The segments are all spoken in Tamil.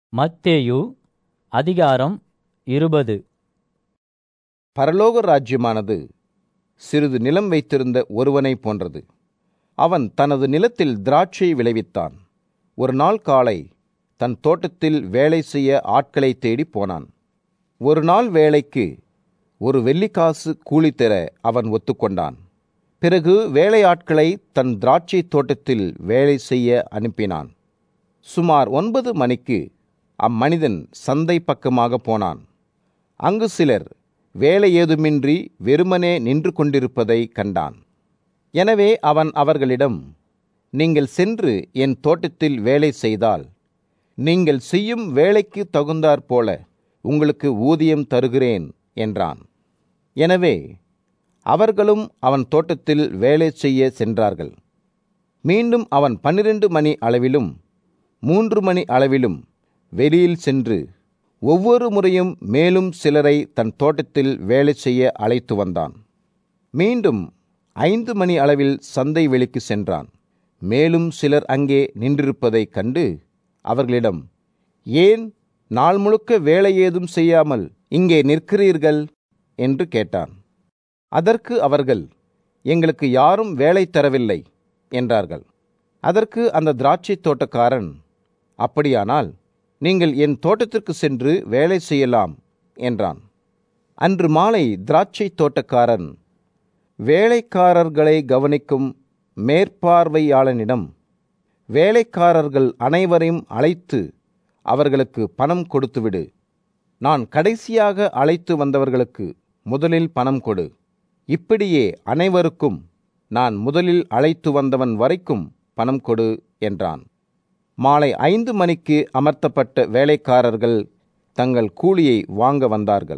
மத்தேயு அதிகாரம் இருபது பரலோக ராஜ்யமானது சிறிது நிலம் வைத்திருந்த ஒருவனைப் போன்றது அவன் தனது நிலத்தில் திராட்சை விளைவித்தான் ஒரு நாள் காலை தன் தோட்டத்தில் வேலை செய்ய ஆட்களை தேடி போனான் ஒரு நாள் வேலைக்கு ஒரு வெள்ளிக்காசு கூலி தர அவன் ஒத்துக்கொண்டான் பிறகு வேலையாட்களை தன் திராட்சை தோட்டத்தில் வேலை செய்ய அனுப்பினான் சுமார் ஒன்பது மணிக்கு அம்மனிதன் சந்தை பக்கமாக போனான் அங்கு சிலர் வேலை ஏதுமின்றி வெறுமனே நின்று கொண்டிருப்பதை கண்டான் எனவே அவன் அவர்களிடம் நீங்கள் சென்று என் தோட்டத்தில் வேலை செய்தால் நீங்கள் செய்யும் வேலைக்கு தகுந்தாற்போல உங்களுக்கு ஊதியம் தருகிறேன் என்றான் எனவே அவர்களும் அவன் தோட்டத்தில் வேலை செய்ய சென்றார்கள் மீண்டும் அவன் பன்னிரண்டு மணி அளவிலும் மூன்று மணி அளவிலும் வெளியில் சென்று ஒவ்வொரு முறையும் மேலும் சிலரை தன் தோட்டத்தில் வேலை செய்ய அழைத்து வந்தான் மீண்டும் ஐந்து மணி அளவில் சந்தை வெளிக்கு சென்றான் மேலும் சிலர் அங்கே நின்றிருப்பதைக் கண்டு அவர்களிடம் ஏன் நாள் முழுக்க வேலை ஏதும் செய்யாமல் இங்கே நிற்கிறீர்கள் என்று கேட்டான் அதற்கு அவர்கள் எங்களுக்கு யாரும் வேலை தரவில்லை என்றார்கள் அதற்கு அந்த திராட்சை தோட்டக்காரன் அப்படியானால் நீங்கள் என் தோட்டத்திற்கு சென்று வேலை செய்யலாம் என்றான் அன்று மாலை திராட்சை தோட்டக்காரன் வேலைக்காரர்களை கவனிக்கும் மேற்பார்வையாளனிடம் வேலைக்காரர்கள் அனைவரையும் அழைத்து அவர்களுக்கு பணம் கொடுத்துவிடு நான் கடைசியாக அழைத்து வந்தவர்களுக்கு முதலில் பணம் கொடு இப்படியே அனைவருக்கும் நான் முதலில் அழைத்து வந்தவன் வரைக்கும் பணம் கொடு என்றான் மாலை ஐந்து மணிக்கு அமர்த்தப்பட்ட வேலைக்காரர்கள் தங்கள் கூலியை வாங்க வந்தார்கள்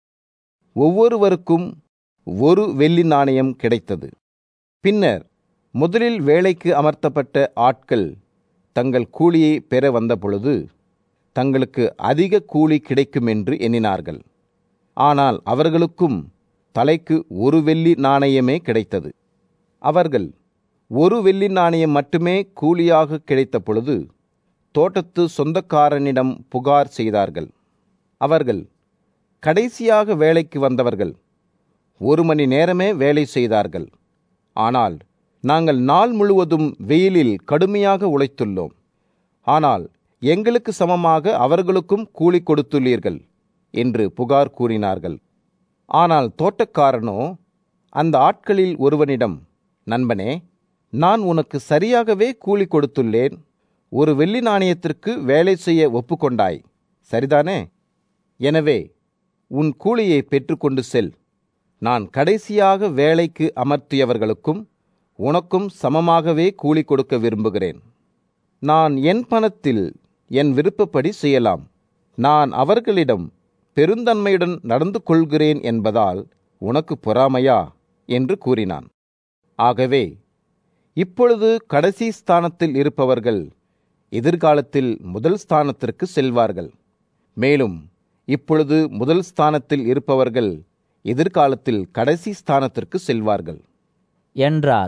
ஒவ்வொருவருக்கும் ஒரு வெள்ளி நாணயம் கிடைத்தது பின்னர் முதலில் வேலைக்கு அமர்த்தப்பட்ட ஆட்கள் தங்கள் கூலியை பெற வந்தபொழுது தங்களுக்கு அதிக கூலி கிடைக்கும் என்று எண்ணினார்கள் ஆனால் அவர்களுக்கும் தலைக்கு ஒரு வெள்ளி நாணயமே கிடைத்தது அவர்கள் ஒரு வெள்ளி நாணயம் மட்டுமே கூலியாக கிடைத்த பொழுது தோட்டத்து சொந்தக்காரனிடம் புகார் செய்தார்கள் அவர்கள் கடைசியாக வேலைக்கு வந்தவர்கள் ஒரு மணி நேரமே வேலை செய்தார்கள் ஆனால் நாங்கள் நாள் முழுவதும் வெயிலில் கடுமையாக உழைத்துள்ளோம் ஆனால் எங்களுக்கு சமமாக அவர்களுக்கும் கூலி கொடுத்துள்ளீர்கள் என்று புகார் கூறினார்கள் ஆனால் தோட்டக்காரனோ அந்த ஆட்களில் ஒருவனிடம் நண்பனே நான் உனக்கு சரியாகவே கூலி கொடுத்துள்ளேன் ஒரு வெள்ளி நாணயத்திற்கு வேலை செய்ய ஒப்புக்கொண்டாய் சரிதானே எனவே உன் கூலியை பெற்றுக்கொண்டு செல் நான் கடைசியாக வேலைக்கு அமர்த்தியவர்களுக்கும் உனக்கும் சமமாகவே கூலி கொடுக்க விரும்புகிறேன் நான் என் பணத்தில் என் விருப்பப்படி செய்யலாம் நான் அவர்களிடம் பெருந்தன்மையுடன் நடந்து கொள்கிறேன் என்பதால் உனக்கு பொறாமையா என்று கூறினான் ஆகவே இப்பொழுது கடைசி ஸ்தானத்தில் இருப்பவர்கள் எதிர்காலத்தில் முதல் ஸ்தானத்திற்கு செல்வார்கள் மேலும் இப்பொழுது முதல் ஸ்தானத்தில் இருப்பவர்கள் எதிர்காலத்தில் கடைசி ஸ்தானத்திற்கு செல்வார்கள் என்றார்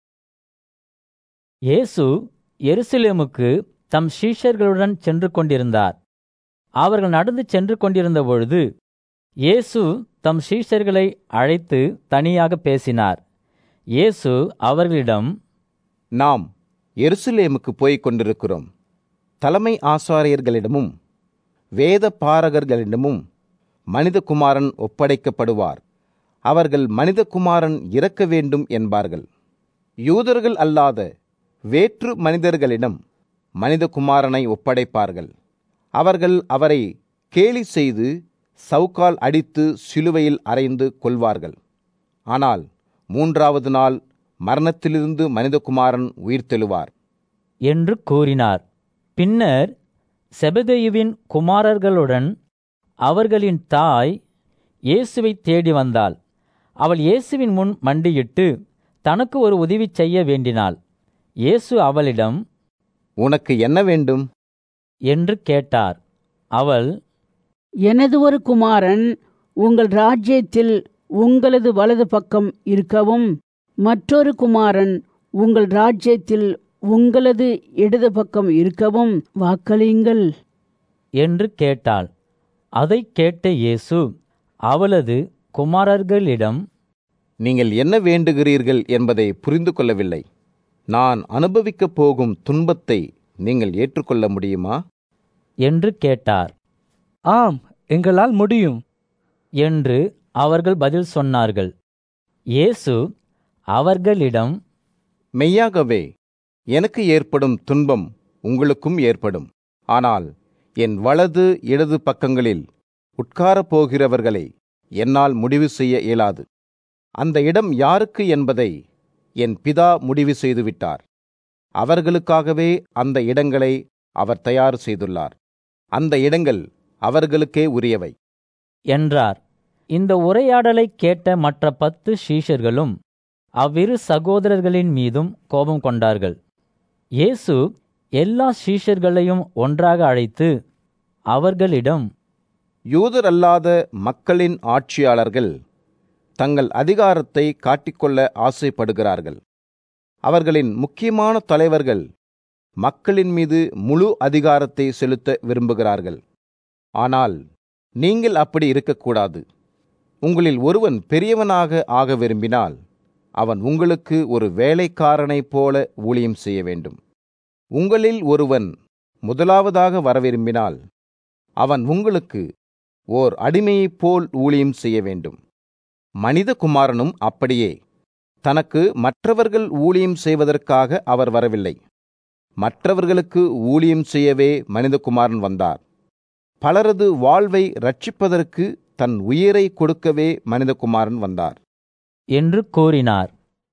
இயேசு எருசலேமுக்கு தம் சீஷர்களுடன் சென்று கொண்டிருந்தார் அவர்கள் நடந்து சென்று கொண்டிருந்த பொழுது இயேசு தம் சீஷர்களை அழைத்து தனியாக பேசினார் இயேசு அவர்களிடம் நாம் எருசலேமுக்கு போய்க் கொண்டிருக்கிறோம் தலைமை ஆசாரியர்களிடமும் வேத பாரகர்களிடமும் மனிதகுமாரன் ஒப்படைக்கப்படுவார் அவர்கள் மனிதகுமாரன் இறக்க வேண்டும் என்பார்கள் யூதர்கள் அல்லாத வேற்று மனிதர்களிடம் மனிதகுமாரனை ஒப்படைப்பார்கள் அவர்கள் அவரை கேலி செய்து சவுக்கால் அடித்து சிலுவையில் அறைந்து கொள்வார்கள் ஆனால் மூன்றாவது நாள் மரணத்திலிருந்து மனிதகுமாரன் உயிர்த்தெழுவார் என்று கூறினார் பின்னர் செபதேயுவின் குமாரர்களுடன் அவர்களின் தாய் இயேசுவை தேடி வந்தாள் அவள் இயேசுவின் முன் மண்டியிட்டு தனக்கு ஒரு உதவி செய்ய வேண்டினாள் இயேசு அவளிடம் உனக்கு என்ன வேண்டும் என்று கேட்டார் அவள் எனது ஒரு குமாரன் உங்கள் ராஜ்யத்தில் உங்களது வலது பக்கம் இருக்கவும் மற்றொரு குமாரன் உங்கள் ராஜ்யத்தில் உங்களது இடது பக்கம் இருக்கவும் வாக்களியுங்கள் என்று கேட்டாள் அதைக் கேட்ட இயேசு அவளது குமாரர்களிடம் நீங்கள் என்ன வேண்டுகிறீர்கள் என்பதை புரிந்து கொள்ளவில்லை நான் அனுபவிக்கப் போகும் துன்பத்தை நீங்கள் ஏற்றுக்கொள்ள முடியுமா என்று கேட்டார் ஆம் எங்களால் முடியும் என்று அவர்கள் பதில் சொன்னார்கள் இயேசு அவர்களிடம் மெய்யாகவே எனக்கு ஏற்படும் துன்பம் உங்களுக்கும் ஏற்படும் ஆனால் என் வலது இடது பக்கங்களில் உட்காரப் போகிறவர்களை என்னால் முடிவு செய்ய இயலாது அந்த இடம் யாருக்கு என்பதை என் பிதா முடிவு செய்துவிட்டார் அவர்களுக்காகவே அந்த இடங்களை அவர் தயார் செய்துள்ளார் அந்த இடங்கள் அவர்களுக்கே உரியவை என்றார் இந்த உரையாடலைக் கேட்ட மற்ற பத்து சீஷர்களும் அவ்விரு சகோதரர்களின் மீதும் கோபம் கொண்டார்கள் இயேசு எல்லா சீஷர்களையும் ஒன்றாக அழைத்து அவர்களிடம் யூதரல்லாத மக்களின் ஆட்சியாளர்கள் தங்கள் அதிகாரத்தை காட்டிக்கொள்ள ஆசைப்படுகிறார்கள் அவர்களின் முக்கியமான தலைவர்கள் மக்களின் மீது முழு அதிகாரத்தை செலுத்த விரும்புகிறார்கள் ஆனால் நீங்கள் அப்படி இருக்கக்கூடாது உங்களில் ஒருவன் பெரியவனாக ஆக விரும்பினால் அவன் உங்களுக்கு ஒரு வேலைக்காரனைப் போல ஊழியம் செய்ய வேண்டும் உங்களில் ஒருவன் முதலாவதாக வர விரும்பினால் அவன் உங்களுக்கு ஓர் அடிமையைப் போல் ஊழியம் செய்ய வேண்டும் மனித குமாரனும் அப்படியே தனக்கு மற்றவர்கள் ஊழியம் செய்வதற்காக அவர் வரவில்லை மற்றவர்களுக்கு ஊழியம் செய்யவே மனிதகுமாரன் வந்தார் பலரது வாழ்வை ரட்சிப்பதற்கு தன் உயிரை கொடுக்கவே மனிதகுமாரன் வந்தார் என்று கூறினார்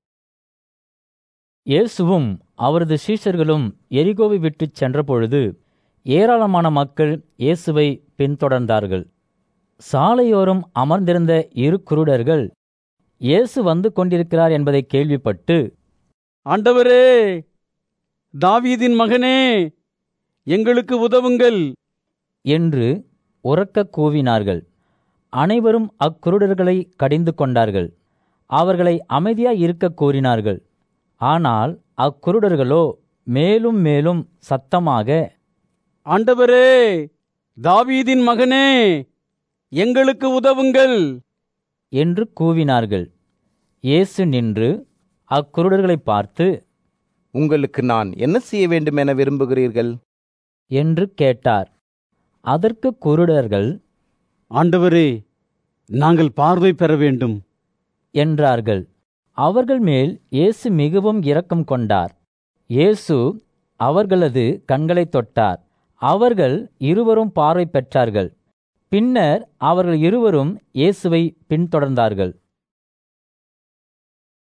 இயேசுவும் அவரது சீஷர்களும் எரிகோவை விட்டுச் சென்றபொழுது ஏராளமான மக்கள் இயேசுவை பின்தொடர்ந்தார்கள் சாலையோரம் அமர்ந்திருந்த இரு குருடர்கள் இயேசு வந்து கொண்டிருக்கிறார் என்பதை கேள்விப்பட்டு ஆண்டவரே தாவீதின் மகனே எங்களுக்கு உதவுங்கள் என்று உரக்க கூவினார்கள் அனைவரும் அக்குருடர்களை கடிந்து கொண்டார்கள் அவர்களை அமைதியாய் இருக்க கூறினார்கள் ஆனால் அக்குருடர்களோ மேலும் மேலும் சத்தமாக ஆண்டவரே தாவீதின் மகனே எங்களுக்கு உதவுங்கள் என்று கூவினார்கள் இயேசு நின்று அக்குருடர்களை பார்த்து உங்களுக்கு நான் என்ன செய்ய வேண்டும் என விரும்புகிறீர்கள் என்று கேட்டார் அதற்கு குருடர்கள் ஆண்டவரே நாங்கள் பார்வை பெற வேண்டும் என்றார்கள் அவர்கள் மேல் இயேசு மிகவும் இரக்கம் கொண்டார் இயேசு அவர்களது கண்களைத் தொட்டார் அவர்கள் இருவரும் பார்வை பெற்றார்கள் பின்னர் அவர்கள் இருவரும் இயேசுவை பின்தொடர்ந்தார்கள்